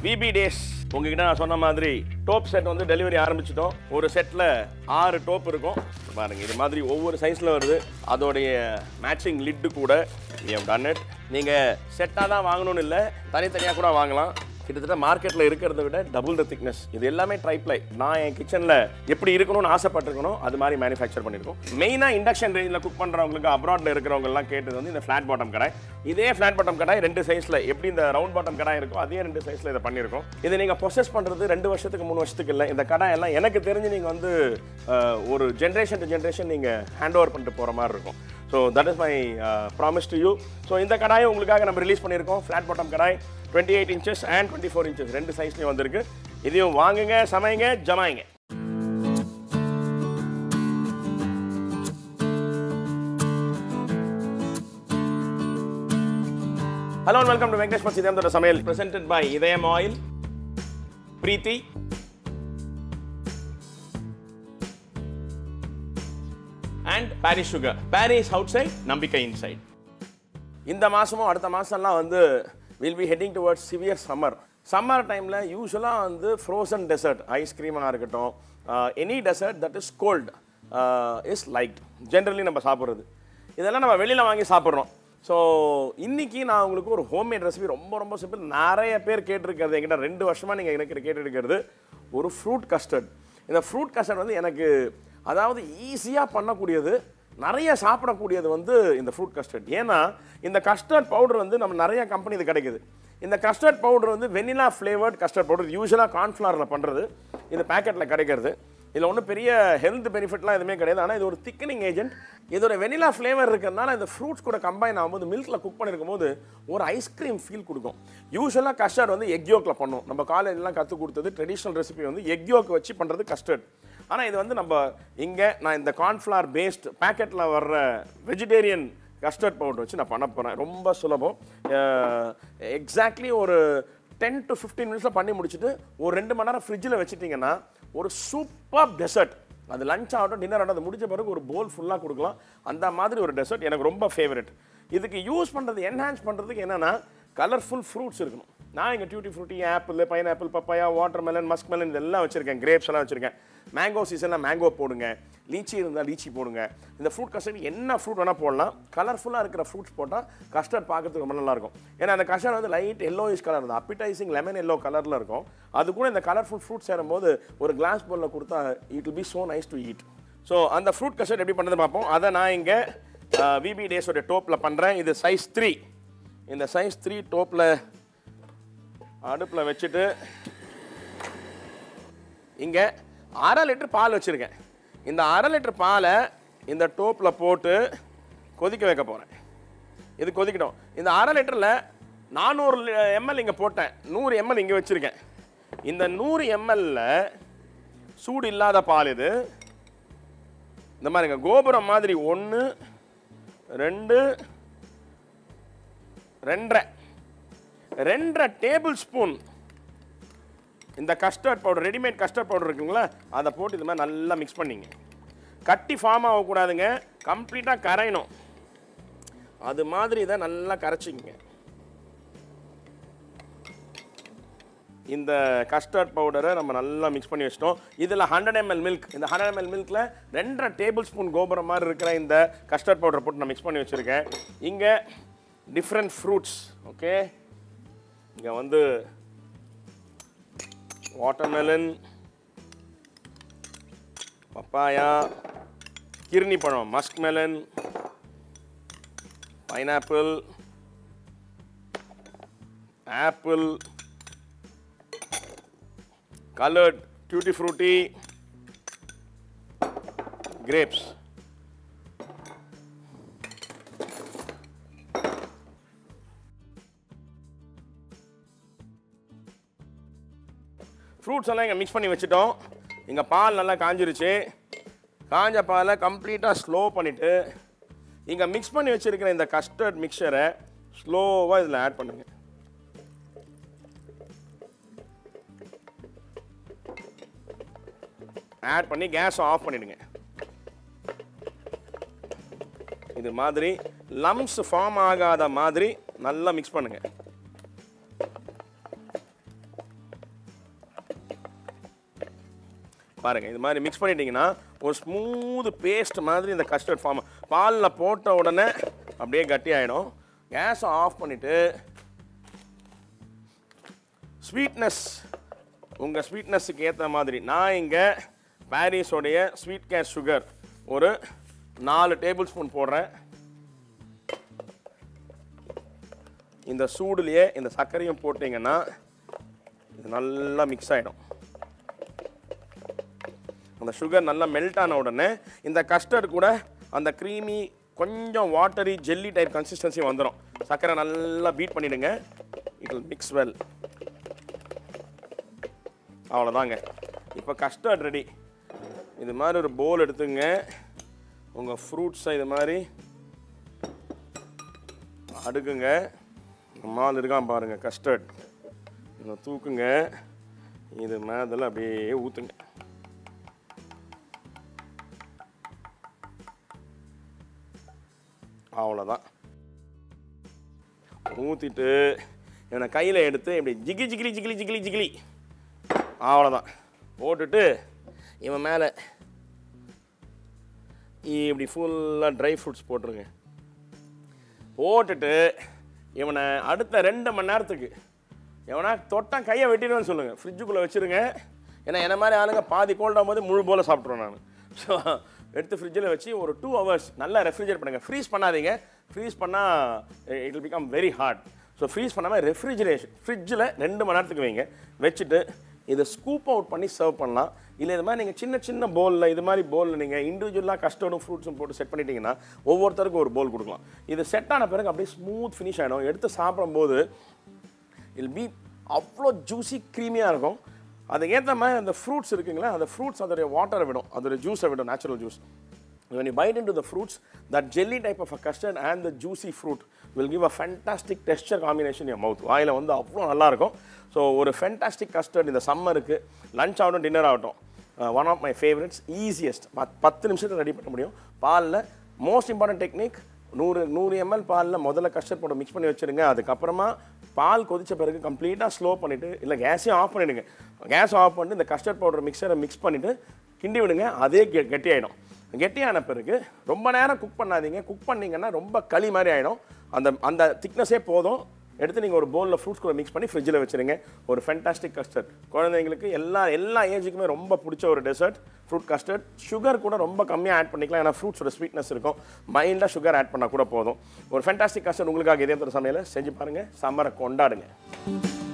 VP days உங்ககிட்ட நான் சொன்ன மாதிரி டோப் செட் வந்து டெலிவரி ஆரம்பிச்சிட்டோம் ஒரு செட்டில் ஆறு டோப் இருக்கும் பாருங்க இது மாதிரி ஒவ்வொரு சைஸில் வருது அதோடைய மேட்சிங் லிட்டு கூட டன் இட் நீங்கள் செட்டாக தான் வாங்கணும்னு இல்லை தனித்தனியாக கூட வாங்கலாம் கிட்டத்தட்ட மார்க்கெட்டில் இருக்கிறத விட டபுள் த திக்னஸ் இது எல்லாமே ட்ரைப்ளை நான் என் கிச்சனில் எப்படி இருக்கணும்னு ஆசைப்பட்டிருக்கணும் அது மாதிரி மேனுஃபேக்சர் பண்ணியிருக்கோம் மெயினாக இண்டக்ஷன் ரேஞ்சில் குக் பண்ணுறவங்களுக்கு அப்ராட்டில் இருக்கிறவங்கலாம் கேட்டது வந்து இந்த ஃப்ளாட் பாட்டம் கடாய் இதே ஃப்ளாட் பாட்டம் கடாய் ரெண்டு சைஸில் எப்படி இந்த ரவுண்ட் பாட்டம் கடாய் இருக்கோ அதே ரெண்டு சைஸில் இதை பண்ணியிருக்கோம் இதை நீங்கள் ப்ரொசஸ் பண்ணுறது ரெண்டு வருஷத்துக்கு மூணு வருஷத்துக்கு இல்லை இந்த கடாய் எல்லாம் எனக்கு தெரிஞ்சு நீங்கள் வந்து அஹ், ஒரு ஜென்ரேஷன் டு ஜென்ரேஷன் நீங்கள் ஹேண்ட் ஓவர் பண்ணிட்டு போகிற மாதிரி இருக்கும் so that is my promise to you so இந்த கடாயை உங்களுக்காக நம்ம ரிலீஸ் பண்ணியிருக்கோம் flat bottom kadai twenty eight inches and twenty four inches ரெண்டு சைஸ்லையும் வந்திருக்கு இதையும் வாங்குங்க சமைங்க ஜமாயிங்க ஹலோ வெல்கம் டு வெங்கடேஷ் பஸ் Idhayam Samayal presented by Idhayam oil Preethi and Parry's sugar Parry's outside நம்பிக்கை இன்சைட் இந்த மாதமும் அடுத்த மாதம்லாம் வந்து will be heading towards severe summer summer டைமில் யூஸ்வலாக வந்து ஃப்ரோசன் டெசர்ட் ஐஸ்கிரீமாக இருக்கட்டும் any dessert that is cold is like generally நம்ம சாப்பிட்றது இதெல்லாம் நம்ம வெளியில் வாங்கி சாப்பிட்றோம் ஸோ இன்னைக்கு நான் உங்களுக்கு ஒரு ஹோம்மேட் ரெசிபி ரொம்ப ரொம்ப சிம்பிள் நிறைய பேர் கேட்டிருக்கிறது என்கிட்ட ரெண்டு வருஷமாக நீங்கள் எனக்கு கேட்டிருக்கிறது ஒரு ஃப்ரூட் கஸ்டர்ட் இந்த ஃப்ரூட் கஸ்டர்ட் வந்து எனக்கு அதாவது ஈஸியாக பண்ணக்கூடியது நிறைய சாப்பிடக்கூடியது வந்து இந்த ஃப்ரூட் கஸ்டர்ட் ஏன்னா இந்த கஸ்டர்ட் பவுடர் வந்து நம்ம நிறைய கம்பெனி இது கிடைக்குது இந்த கஸ்டர்ட் பவுடர் வந்து வெனிலா ஃப்ளேவர்ட் கஸ்டர்ட் பவுடர் யூஸ்வலாக கார்ன்ஃப்ளவரில் பண்ணுறது இது பேக்கெட்டில் கிடைக்கிறது இதில் ஒன்றும் பெரிய ஹெல்த் பெனிஃபிட்லாம் எதுவுமே கிடையாது ஆனால் இது ஒரு திக்கனிங் ஏஜென்ட் இதோட வெனிலா ஃப்ளேவர் இருக்கிறதுனால இந்த ஃப்ரூட்ஸ் கூட கம்பைன் ஆகும்போது மில்கில் குக் பண்ணிருக்கும் போது ஒரு ஐஸ்கிரீம் ஃபீல் கொடுக்கும் யூஸ்வலாக கஸ்டர்ட் வந்து எக் யோக்கில் பண்ணும் நம்ம காலேஜ்லாம் கற்றுக் கொடுத்தது ட்ரெடிஷ்னல் ரெசிபி வந்து எக் யோக் வச்சு பண்ணுறது கஸ்டர்ட் ஆனால் இது வந்து நம்ம இங்கே நான் இந்த கார்ன்ஃப்ளவர் பேஸ்ட் பேக்கெட்டில் வர்ற வெஜிடேரியன் கஸ்டர்ட் பவுடர் வச்சு நான் பண்ண போகிறேன் ரொம்ப சுலபம் எக்ஸாக்ட்லி ஒரு டென் டு ஃபிஃப்டீன் மினிட்ஸில் பண்ணி முடிச்சுட்டு ஒரு ரெண்டு மணி நேரம் ஃப்ரிட்ஜில் வச்சுட்டிங்கன்னா ஒரு சூப்பர் டெசர்ட் அது லஞ்ச் ஆகட்டும் டின்னர் ஆகட்டும் அது முடிச்ச பிறகு ஒரு போல் ஃபுல்லாக கொடுக்கலாம் அந்த மாதிரி ஒரு டெசர்ட் எனக்கு ரொம்ப ஃபேவரட் இதுக்கு யூஸ் பண்ணுறது என்ஹான்ஸ் பண்ணுறதுக்கு என்னென்னா கலர்ஃபுல் ஃப்ரூட்ஸ் இருக்கணும் நான் இங்கே tutti frutti apple pineapple papaya watermelon muskmelon இதெல்லாம் வச்சுருக்கேன் கிரேப்ஸ் எல்லாம் வச்சுருக்கேன் மேங்கோ சீசனில் மேங்கோ போடுங்க லீச்சி இருந்தால் லீச்சி போடுங்க இந்த ஃப்ரூட் கஸ்டர்ட் என்ன ஃப்ரூட் வேணால் போடலாம் கலர்ஃபுல்லாக இருக்கிற ஃப்ரூட்ஸ் போட்டால் கஸ்டர்ட் பார்க்கறதுக்கு ரொம்ப நல்லா இருக்கும் ஏன்னா அந்த கஸ்டர்ட் வந்து லைட் எல்லோயிஷ் கலர் தான் அப்பிடைசிங் லெமன் எல்லோ கலரில் இருக்கும் அது கூட இந்த கலர்ஃபுல் ஃப்ரூட் சேரும்போது ஒரு கிளாஸ் பவுலில் கொடுத்தா it will be so nice to eat so அந்த ஃப்ரூட் கஸ்டர்ட் எப்படி பண்ணுறது பார்ப்போம் அதை நான் இங்கே விபி டேஸோட டோப்பில் பண்ணுறேன் இது சைஸ் த்ரீ இந்த சைஸ் த்ரீ டோப்பில் அடுப்பில் வச்சுட்டு இங்கே அரை லிட்டர் பால் வச்சுருக்கேன் இந்த அரை லிட்டர் பாலை இந்த டோப்பில் போட்டு கொதிக்க வைக்க போகிறேன் இது கொதிக்கட்டும் இந்த அரை லிட்டரில் நானூறு எம்எல் இங்கே போட்டேன் நூறு எம்எல் இங்கே வச்சுருக்கேன் இந்த நூறு எம்எல்ல சூடு இல்லாத பால் இது இந்த மாதிரிங்க கோபுரம் மாதிரி ஒன்று ரெண்டு ரெண்டரை ரெண்டரை டேபிள் ஸ்பூன் இந்த custard powder readymade custard powder இருக்குங்களா அதை போட்டு இது மாதிரி நல்லா மிக்ஸ் பண்ணிங்க கட்டி ஃபார்ம் ஆகக்கூடாதுங்க கம்ப்ளீட்டாக கரையணும் அது மாதிரி இதை நல்லா கரைச்சிங்க இந்த கஸ்டர்ட் பவுடரை நம்ம நல்லா மிக்ஸ் பண்ணி வச்சிட்டோம் இதில் ஹண்ட்ரட் எம்எல் மில்க் இந்த ஹண்ட்ரட் எம்எல் மில்கில் ரெண்டரை டேபிள் ஸ்பூன் கோபுரம் மாதிரி இருக்கிற இந்த கஸ்டர்ட் பவுடரை போட்டு நான் மிக்ஸ் பண்ணி வச்சுருக்கேன் இங்கே டிஃப்ரெண்ட் ஃப்ரூட்ஸ் ஓகே இங்கே வந்து வாட்டர்மெலன் பப்பாயா கிர்னி பழம் muskmelon pineapple apple colored tutti frutti grapes fruits எல்லாம் இங்கே மிக்ஸ் பண்ணி வச்சுட்டோம் இங்கே பால் நல்லா காஞ்சிருச்சு காஞ்ச பாலை கம்ப்ளீட்டாக ஸ்லோ பண்ணிவிட்டு இங்கே மிக்ஸ் பண்ணி வச்சுருக்கிற இந்த கஸ்டர்ட் மிக்சரை ஸ்லோவாக இதில் ஆட் பண்ணுங்கள் ஆட் பண்ணி கேஸை ஆஃப் பண்ணிடுங்க இது மாதிரி லம்ஸ் ஃபார்ம் ஆகாத மாதிரி நல்லா மிக்ஸ் பண்ணுங்க பாருங்கள் இது மாதிரி மிக்ஸ் பண்ணிட்டீங்கன்னா ஒரு ஸ்மூத் பேஸ்ட் மாதிரி இந்த கஸ்டர்ட் ஃபார்ம் பாலில் போட்ட உடனே அப்படியே கட்டி ஆகிடும் கேஸை ஆஃப் பண்ணிவிட்டு ஸ்வீட்னஸ் உங்கள் ஸ்வீட்னஸுக்கு ஏற்ற மாதிரி நான் இங்கே பாரிஸோடைய ஸ்வீட் கேஸ் சுகர் ஒரு நாலு டேபிள் ஸ்பூன் போடுறேன் இந்த சூடுலேயே இந்த சர்க்கரையும் போட்டிங்கன்னா இது நல்லா மிக்ஸ் ஆகிடும் அந்த சுகர் நல்லா மெல்ட் ஆன உடனே இந்த கஸ்டர்ட் கூட அந்த க்ரீமி கொஞ்சம் வாட்டரி ஜெல்லி டைப் கன்சிஸ்டன்சி வந்துடும் சர்க்கரை நல்லா பீட் பண்ணிடுங்க இட் will மிக்ஸ் வெல் அவ்வளோதாங்க இப்போ கஸ்டர்ட் ரெடி இது மாதிரி ஒரு போல் எடுத்துங்க உங்கள் ஃப்ரூட்ஸை இது மாதிரி அடுக்குங்க மால் இருக்கான் பாருங்க கஸ்டர்ட் இதை தூக்குங்க இது மேதில் அப்படியே ஊற்றுங்க அவ்வளோதான் ஊற்றிட்டு இவனை கையில் எடுத்து இப்படி ஜிகி ஜிகிலி ஜிகிலி ஜிகிலி ஜிகிலி அவ்வளோதான் போட்டுட்டு இவன் மேலே இப்படி ஃபுல்லாக ட்ரை ஃப்ரூட்ஸ் போட்டுருங்க போட்டுட்டு இவனை அடுத்த ரெண்டு மணி நேரத்துக்கு எவனா தொட்டான் கையை வெட்டிடுவேன்னு சொல்லுங்கள் ஃப்ரிட்ஜுக்குள்ளே வச்சுருங்க ஏன்னா என்ன மாதிரி ஆளுங்க பாதி கோல்டாகும் போது முழு போல சாப்பிட்ருவேன் நான் ஸோ எடுத்து ஃப்ரிட்ஜில் வச்சு ஒரு டூ ஹவர்ஸ் நல்லா ரெஃப்ரிஜரேட் பண்ணுங்கள் ஃப்ரீஸ் பண்ணாதீங்க ஃப்ரீஸ் பண்ணால் it will become very hard so freeze பண்ணாமல் ரெஃப்ரிஜரேஷன் ஃப்ரிட்ஜில் ரெண்டு மணி நேரத்துக்கு வைங்க வச்சுட்டு இதை ஸ்கூப் அவுட் பண்ணி சர்வ் பண்ணலாம் இல்லை இது மாதிரி நீங்கள் சின்ன சின்ன பவுலில் இது மாதிரி பவுலில் நீங்கள் இண்டிவிஜுவலாக கஸ்டர்டும் ஃப்ரூட்ஸும் போட்டு செட் பண்ணிட்டீங்கன்னா ஒவ்வொருத்தருக்கும் ஒரு பவுல் கொடுக்கலாம் இது செட் ஆன பிறகு அப்படியே ஸ்மூத் ஃபினிஷ் ஆகிடும் எடுத்து சாப்பிடும்போது இல் பி அவ்வளோ ஜூஸி க்ரீமியாக இருக்கும் அதுக்கு ஏற்ற மாதிரி அந்த ஃப்ரூட்ஸ் இருக்குங்களா அந்த ஃப்ரூட்ஸ் அதோடைய வாட்டரை விடும் அதோடைய ஜூஸை விடும் natural juice when you bite into the fruits that jelly type of a custard and the juicy fruit will give a fantastic texture combination in your mouth வாயில் வந்து அவ்வளோ நல்லா இருக்கும் ஸோ ஒரு ஃபென்டாஸ்டிக் கஸ்டர்ட் இந்த சம்மருக்கு லஞ்ச் ஆகட்டும் dinner ஆகட்டும் one of my favourites easiest பத்து நிமிஷத்தில் ரெடி பண்ண முடியும் பாலில் மோஸ்ட் இம்பார்ட்டன்ட் டெக்னிக் நூறு நூறு எம்எல் பாலில் முதல்ல கஸ்டர்ட் போட்டு மிக்ஸ் பண்ணி வச்சுருங்க அதுக்கப்புறமா பால் கொதிச்ச பிறகு கம்ப்ளீட்டாக ஸ்லோ பண்ணிவிட்டு இல்லை கேஸையும் ஆஃப் பண்ணிவிடுங்க கேஸ் ஆஃப் பண்ணிட்டு இந்த கஸ்டர்ட் பவுடர் மிக்சரை மிக்ஸ் பண்ணிவிட்டு கிண்டி விடுங்க அதே கெ கெட்டியாயிடும் கெட்டியான பிறகு ரொம்ப நேரம் குக் பண்ணாதீங்க குக் பண்ணீங்கன்னா ரொம்ப களி மாதிரி ஆகிடும் அந்த அந்த திக்னஸே போதும் எடுத்து நீங்கள் ஒரு பவுலில் ஃப்ரூட்ஸ் கூட மிக்ஸ் பண்ணி ஃப்ரிட்ஜில் வச்சுருங்க ஒரு ஃபென்டாஸ்டிக் கஸ்டர்ட் குழந்தைங்களுக்கு எல்லா எல்லா ஏஜுக்குமே ரொம்ப பிடிச்ச ஒரு டெசர்ட் ஃப்ரூட் கஸ்டர்ட் சுகர் கூட ரொம்ப கம்மியாக ஆட் பண்ணிக்கலாம் ஏன்னா ஃப்ரூட்ஸோட ஸ்வீட்னஸ் இருக்கும் மைல்டாக சுகர் ஆட் பண்ணால் கூட போதும் ஒரு ஃபென்டாஸ்டிக் கஸ்டர்ட் உங்களுக்காக இதே தர சமையலை செஞ்சு பாருங்கள் சம்மரை கொண்டாடுங்க